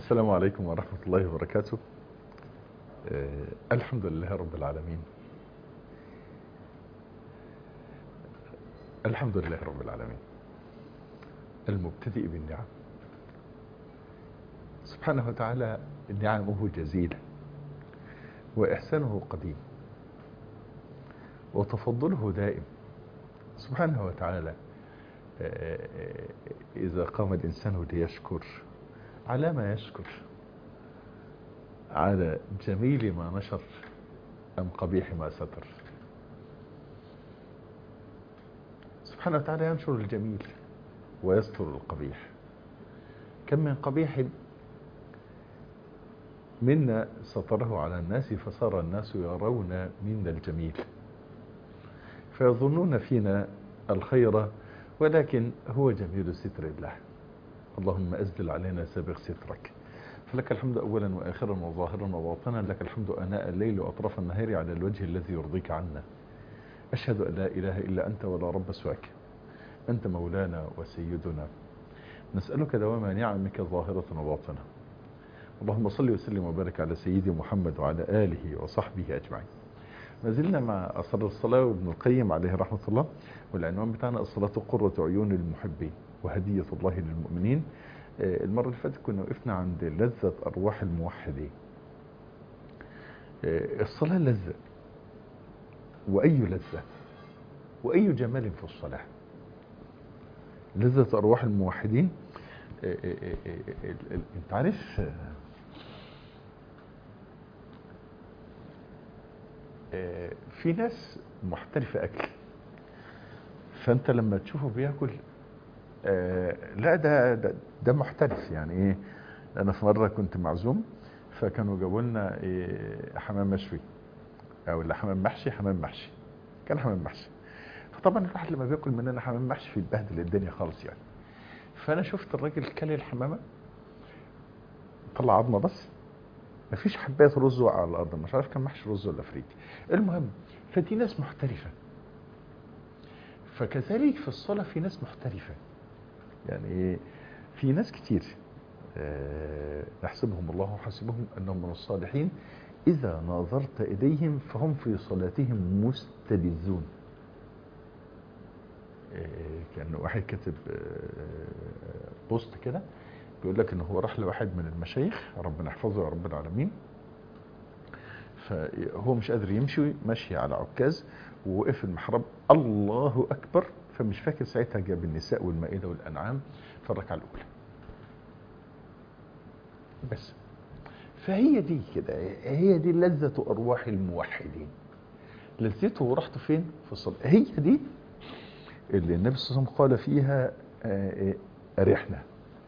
السلام عليكم ورحمة الله وبركاته آه الحمد لله رب العالمين الحمد لله رب العالمين المبتدئ بالنعم سبحانه وتعالى نعمه جزيلة وإحسانه قديم وتفضله دائم سبحانه وتعالى إذا قام الإنسان ليشكر على ما يشكر على جميل ما نشر أم قبيح ما ستر سبحانه وتعالى ينشر الجميل ويستر القبيح كم من قبيح منا ستره على الناس فصار الناس يرون منا الجميل فيظنون فينا الخير ولكن هو جميل ستر الله اللهم أزدل علينا سابق سترك فلك الحمد أولا وآخرا وظاهرا وباطنا لك الحمد أناء الليل وأطراف النهار على الوجه الذي يرضيك عنا أشهد أن لا إله إلا أنت ولا رب سواك أنت مولانا وسيدنا نسألك دوام نعمك ظاهرة وباطنة اللهم صل وسلم وبارك على سيدي محمد وعلى آله وصحبه أجمعين ما زلنا مع أسر الصلاة وابن القيم عليه رحمة الله والعنوان بتاعنا الصلاة قرة عيون المحبين وهدية الله للمؤمنين المرة اللي فاتت كنا وقفنا عند لذة أرواح الموحدين الصلاة لذة وأي لذة وأي جمال في الصلاة لذة أرواح الموحدين انت عارف في ناس محترفة أكل فأنت لما تشوفه بياكل لا ده, ده ده محترف يعني ايه انا في مره كنت معزوم فكانوا جابوا لنا إيه حمام مشوي او لا حمام محشي حمام محشي كان حمام محشي فطبعا الواحد لما بياكل مننا حمام محشي بيتبهدل الدنيا خالص يعني فانا شفت الراجل كل الحمامه طلع عظمه بس مفيش حبايه رز وقع على الارض مش عارف كان محشي رز ولا فريك المهم فدي ناس محترفه فكذلك في الصلاه في ناس محترفه يعني في ناس كتير نحسبهم الله حسبهم أنهم من الصالحين إذا نظرت إليهم فهم في صلاتهم مستلذون كان واحد كتب بوست كده بيقول لك ان هو راح لواحد من المشايخ ربنا يحفظه يا رب العالمين فهو مش قادر يمشي ماشي على عكاز ووقف المحراب الله اكبر فمش فاكر ساعتها جاب النساء والمائدة والأنعام في الركعة الأولى بس فهي دي كده هي دي لذة أرواح الموحدين لذته وراحته فين في الصلاة هي دي اللي النبي صلى الله عليه وسلم قال فيها أريحنا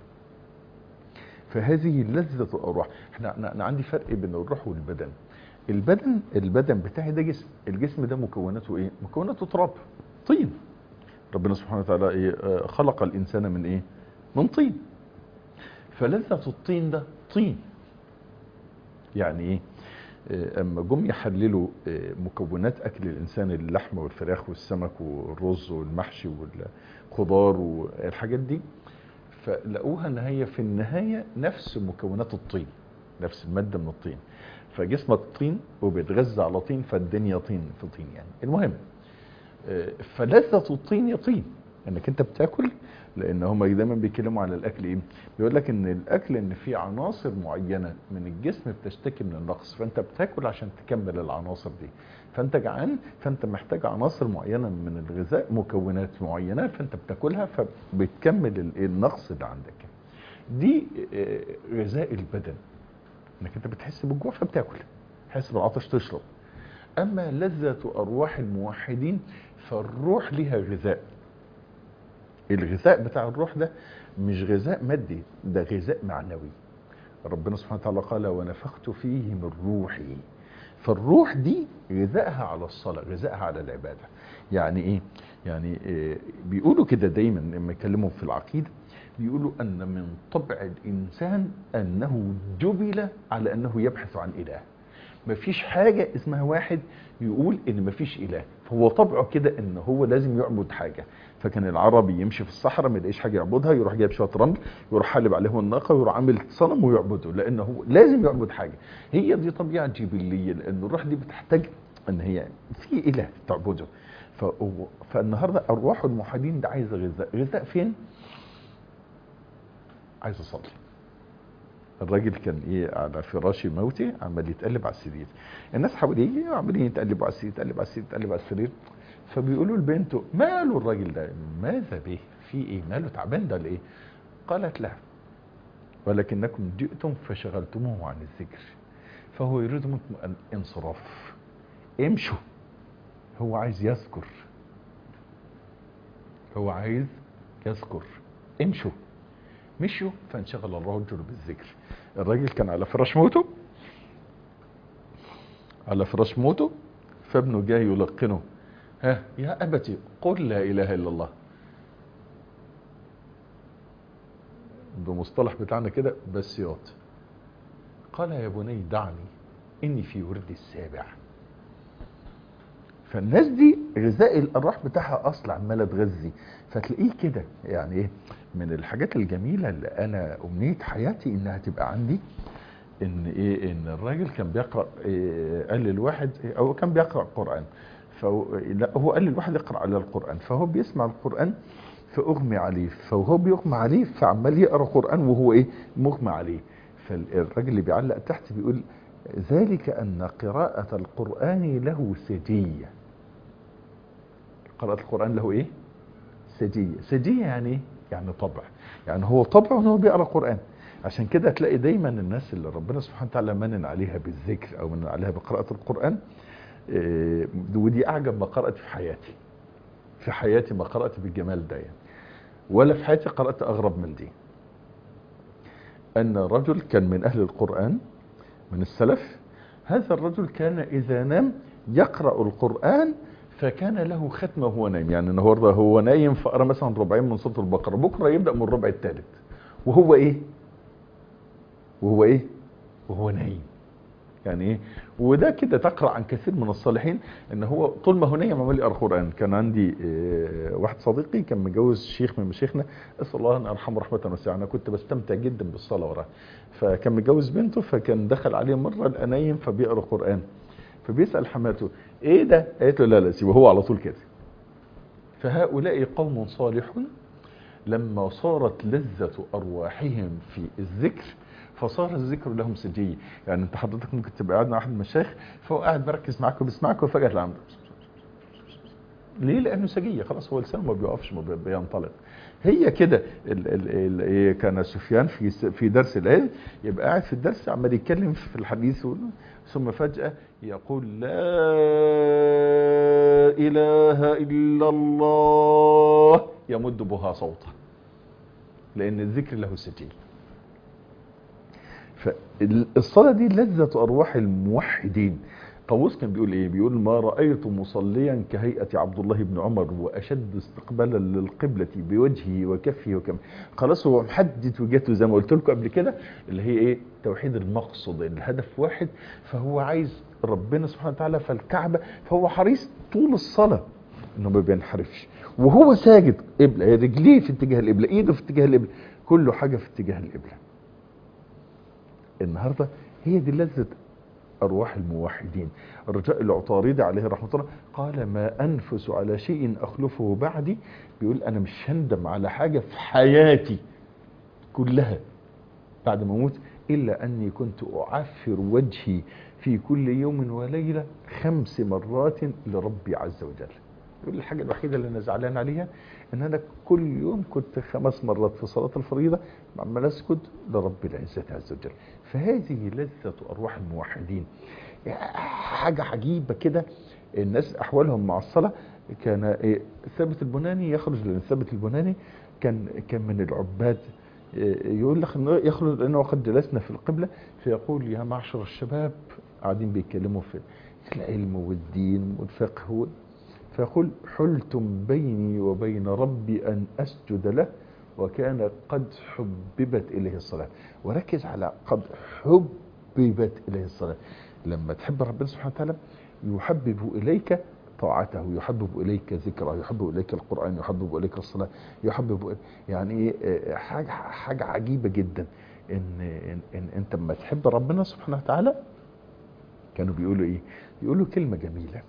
فهذه لذة الأرواح احنا أنا عندي فرق بين الروح والبدن البدن البدن بتاعي ده جسم الجسم ده مكوناته ايه مكوناته تراب طين ربنا سبحانه وتعالى إيه خلق الإنسان من إيه من طين فلذة الطين ده طين يعني إيه أما جم يحللوا مكونات أكل الإنسان اللحم والفراخ والسمك والرز والمحشي والخضار والحاجات دي فلقوها ان هي في النهاية نفس مكونات الطين نفس المادة من الطين فجسمك طين وبيتغذى على طين فالدنيا طين في طين يعني المهم فلذة الطين يطين انك انت بتاكل لان هم دايما بيتكلموا على الاكل ايه بيقول لك ان الاكل ان في عناصر معينه من الجسم بتشتكي من النقص فانت بتاكل عشان تكمل العناصر دي فانت جعان فانت محتاج عناصر معينه من الغذاء مكونات معينه فانت بتاكلها فبتكمل النقص اللي عندك دي غذاء البدن انك انت بتحس بالجوع فبتاكل تحس بالعطش تشرب اما لذة ارواح الموحدين فالروح لها غذاء الغذاء بتاع الروح ده مش غذاء مادي ده غذاء معنوي ربنا سبحانه وتعالى قال ونفخت فيه من روحي فالروح دي غذائها على الصلاة غذائها على العبادة يعني ايه يعني إيه بيقولوا كده دايما لما يتكلموا في العقيدة بيقولوا ان من طبع الانسان انه جبل على انه يبحث عن اله مفيش حاجة اسمها واحد يقول ان مفيش اله فهو طبعه كده ان هو لازم يعبد حاجة فكان العربي يمشي في الصحراء ما يلاقيش حاجة يعبدها يروح جايب شوية رمل يروح حالب عليهم الناقة ويروح عامل صنم ويعبده لانه هو لازم يعبد حاجة هي دي طبيعة جبلية لان الروح دي بتحتاج ان هي في اله تعبده فهو- فالنهارده ارواح الموحدين ده عايزه غذاء غذاء فين عايز اصلي الراجل كان ايه على فراش موته عمال يتقلب على السرير الناس حواليه عمالين يتقلبوا على السرير يتقلب على السرير يتقلب على السرير فبيقولوا لبنته ماله الراجل ده ماذا به في ايه ماله تعبان ده ولا ايه قالت لا ولكنكم جئتم فشغلتموه عن الذكر فهو يريد منكم الانصراف امشوا هو عايز يذكر هو عايز يذكر امشوا مشوا فانشغل الرجل بالذكر الراجل كان على فراش موته على فراش موته فابنه جاي يلقنه ها يا أبتي قل لا إله إلا الله بمصطلح بتاعنا كده بسياط قال يا بني دعني إني في ورد السابع فالناس دي غذاء الارواح بتاعها اصلا عماله تغذي فتلاقيه كده يعني ايه من الحاجات الجميله اللي انا امنيه حياتي انها تبقى عندي ان ايه ان الراجل كان بيقرا إيه قال للواحد إيه او كان بيقرا قران فهو لا هو قال للواحد يقرا على القران فهو بيسمع القران فاغمي عليه فهو بيغمى عليه فعمال يقرا قران وهو ايه مغمى عليه فالراجل اللي بيعلق تحت بيقول ذلك ان قراءه القران له سجيه قراءة القرآن له ايه سجية سجية يعني ايه يعني طبع يعني هو طبعه ان هو بيقرأ قرآن عشان كده تلاقي دايما الناس اللي ربنا سبحانه وتعالى منن عليها بالذكر او منن عليها بقراءة القرآن إيه ودي اعجب ما قرأت في حياتي في حياتي ما قرأت بالجمال ده يعني ولا في حياتي قرأت اغرب من دي ان رجل كان من اهل القرآن من السلف هذا الرجل كان اذا نام يقرأ القرآن فكان له ختمه وهو نايم يعني النهارده هو نايم فقرا مثلا ربعين من سوره البقره بكره يبدا من الربع الثالث وهو ايه وهو ايه وهو نايم يعني ايه وده كده تقرا عن كثير من الصالحين ان هو طول ما هو نايم عمال يقرا قران كان عندي إيه واحد صديقي كان متجوز شيخ من مشايخنا اسال الله ان ارحمه رحمه واسعه انا كنت بستمتع جدا بالصلاه وراه فكان متجوز بنته فكان دخل عليه مره لقى نايم فبيقرا قران فبيسال حماته ايه ده قالت له لا لا سيبه هو على طول كده فهؤلاء قوم صالحون لما صارت لذة أرواحهم في الذكر فصار الذكر لهم سجية يعني انت حضرتك ممكن تبقى قاعد مع احد المشايخ فهو قاعد مركز معاك وبيسمعك وفجأة تلاقيه عنده ليه لانه سجيه خلاص هو لسانه ما بيقفش ما بينطلق هي كده ال ال ال كان سفيان في في درس العلم يبقى قاعد في الدرس عمال يتكلم في الحديث ثم فجأة يقول لا إله إلا الله يمد بها صوته لأن الذكر له سجين فالصلاة دي لذة أرواح الموحدين طاووس كان بيقول ايه بيقول ما رأيت مصليا كهيئة عبد الله بن عمر وأشد استقبالا للقبلة بوجهه وكفه وكم خلاص هو محدد وجهته زي ما قلت لكم قبل كده اللي هي ايه توحيد المقصد الهدف واحد فهو عايز ربنا سبحانه وتعالى فالكعبة فهو حريص طول الصلاة انه ما بينحرفش وهو ساجد قبلة رجليه في اتجاه القبلة ايده في اتجاه القبلة كله حاجة في اتجاه القبلة النهاردة هي دي لذة أرواح الموحدين الرجاء العطاردي عليه رحمة الله قال ما أنفس على شيء أخلفه بعدي بيقول أنا مش هندم على حاجة في حياتي كلها بعد ما أموت إلا أني كنت أعفر وجهي في كل يوم وليلة خمس مرات لربي عز وجل يقول الحاجة الوحيدة اللي أنا زعلان عليها إن أنا كل يوم كنت خمس مرات في صلاة الفريضة عمال أسجد لرب العزة عز وجل فهذه لذة أرواح الموحدين حاجة عجيبة كده الناس أحوالهم مع الصلاة كان ثابت البناني يخرج لأن ثابت البناني كان كان من العباد يقول لك انه يخرج لانه قد جلسنا في القبله فيقول يا معشر الشباب قاعدين بيتكلموا في العلم والدين والفقه فيقول حلتم بيني وبين ربي ان اسجد له وكان قد حببت اليه الصلاه وركز على قد حببت اليه الصلاه لما تحب ربنا سبحانه وتعالى يحبب اليك طاعته يحبب اليك ذكره يحبب اليك القران يحبب اليك الصلاه يحبب يعني ايه حاجه حاجه عجيبه جدا ان ان, إن انت لما تحب ربنا سبحانه وتعالى كانوا بيقولوا ايه بيقولوا كلمه جميله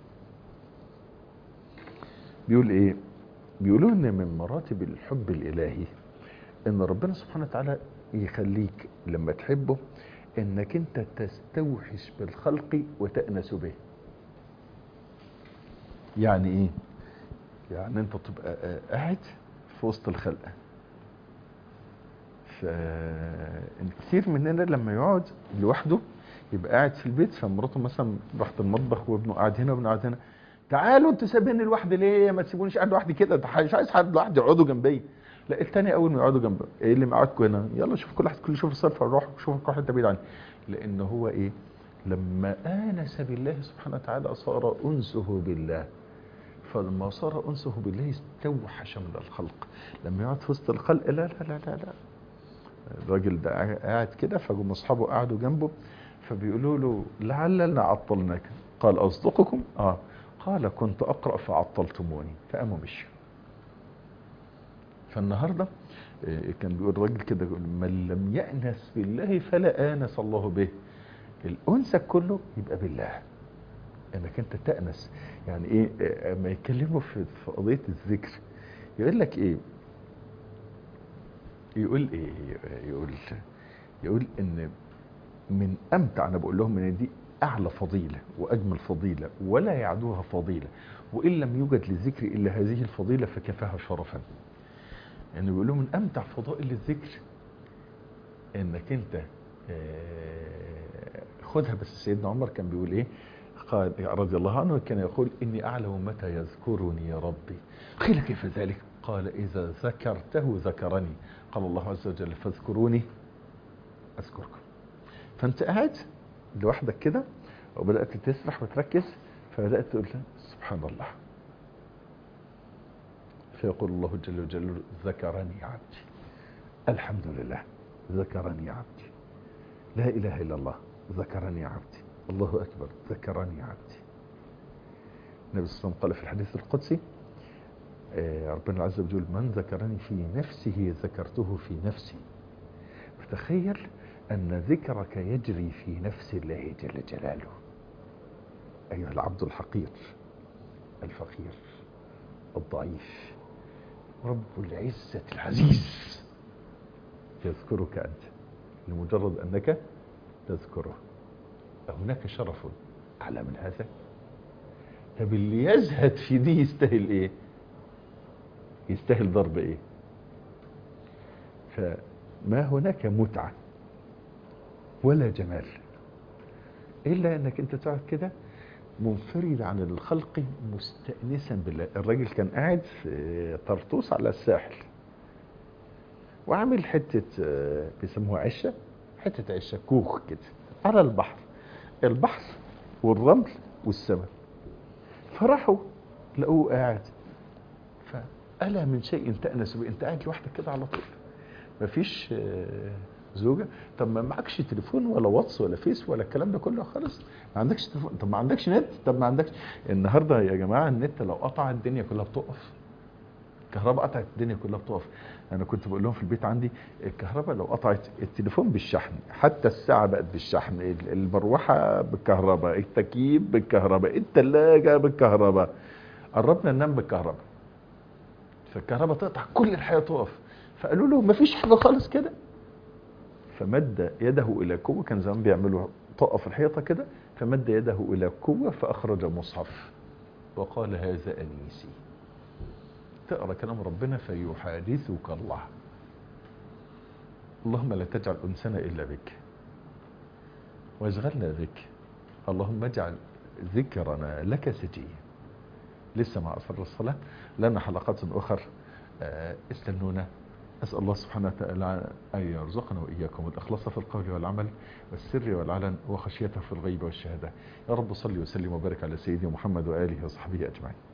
بيقول ايه بيقولوا ان من مراتب الحب الالهي ان ربنا سبحانه وتعالى يخليك لما تحبه انك انت تستوحش بالخلق وتأنس به يعني ايه يعني انت تبقى قاعد في وسط الخلق فكتير مننا لما يقعد لوحده يبقى قاعد في البيت فمراته مثلا راحت المطبخ وابنه قاعد هنا وابنه قاعد هنا تعالوا انتوا سايبيني لوحدي ليه ما تسيبونيش قاعد لوحدي كده مش عايز حد لوحدي يقعدوا جنبي لا التاني اول ما يقعدوا جنبه ايه اللي مقعدكم هنا يلا شوف كل واحد كل شوف الصرف روح شوف كل واحد بعيد عني لان هو ايه لما انس بالله سبحانه وتعالى صار انسه بالله فلما صار انسه بالله استوحش من الخلق لما يقعد في وسط الخلق لا لا لا لا, لا. الراجل ده قاعد كده فجم اصحابه قعدوا جنبه فبيقولوا له لعلنا عطلناك قال اصدقكم اه قال كنت اقرا فعطلتموني فقاموا مشوا فالنهارده كان بيقول الراجل كده من لم يأنس بالله فلا آنس الله به الأنسك كله يبقى بالله انك انت تأنس يعني ايه اما يتكلموا في قضية الذكر يقول لك ايه يقول ايه يقول يقول ان من امتع انا بقول لهم ان دي اعلى فضيلة واجمل فضيلة ولا يعدوها فضيلة وان لم يوجد للذكر الا هذه الفضيلة فكفاها شرفا يعني بيقول لهم من امتع فضائل الذكر انك انت خدها بس سيدنا عمر كان بيقول ايه قال رضي الله عنه كان يقول اني اعلم متى يذكرني يا ربي قيل كيف ذلك قال اذا ذكرته ذكرني قال الله عز وجل فاذكروني اذكركم فانت قاعد لوحدك كده وبدات تسرح وتركز فبدات تقول سبحان الله فيقول الله جل جلاله ذكرني عبدي الحمد لله ذكرني عبدي لا إله إلا الله ذكرني عبدي الله أكبر ذكرني عبدي النبي صلى الله عليه وسلم قال في الحديث القدسي ربنا عز وجل من ذكرني في نفسه ذكرته في نفسي فتخيل أن ذكرك يجري في نفس الله جل جلاله أيها العبد الحقير الفقير الضعيف رب العزة العزيز يذكرك أنت لمجرد أنك تذكره هناك شرف أعلى من هذا طب اللي يزهد في دي يستاهل إيه يستاهل ضرب إيه فما هناك متعة ولا جمال إلا أنك أنت تقعد كده منفرد عن الخلق مستأنسا بالله الراجل كان قاعد في طرطوس على الساحل وعامل حتة بيسموها عشة حتة عشة كوخ كده على البحر البحر والرمل والسماء فراحوا لقوه قاعد فألا من شيء تأنس به انت قاعد لوحدك كده على طول مفيش زوجة طب ما معكش تليفون ولا واتس ولا فيس ولا الكلام ده كله خالص ما عندكش تليفون طب ما عندكش نت طب ما عندكش النهارده يا جماعه النت لو قطع الدنيا كلها بتقف الكهرباء قطعت الدنيا كلها بتقف انا كنت بقول لهم في البيت عندي الكهرباء لو قطعت التليفون بالشحن حتى الساعه بقت بالشحن المروحه بالكهرباء التكييف بالكهرباء الثلاجه بالكهرباء قربنا ننام بالكهرباء فالكهرباء تقطع كل الحياه تقف فقالوا له مفيش حاجه خالص كده فمد يده الى قوه كان زمان بيعملوا طاقه في الحيطه كده فمد يده الى قوه فاخرج مصحف وقال هذا انيسي تقرا كلام ربنا فيحادثك الله اللهم لا تجعل انسنا الا بك واشغلنا بك اللهم اجعل ذكرنا لك سجيا لسه مع اثر الصلاه لنا حلقات اخر استنونا أسأل الله سبحانه وتعالى أن يرزقنا وإياكم الإخلاص في القول والعمل والسر والعلن وخشيته في الغيب والشهادة يا رب صل وسلم وبارك على سيدنا محمد وآله وصحبه أجمعين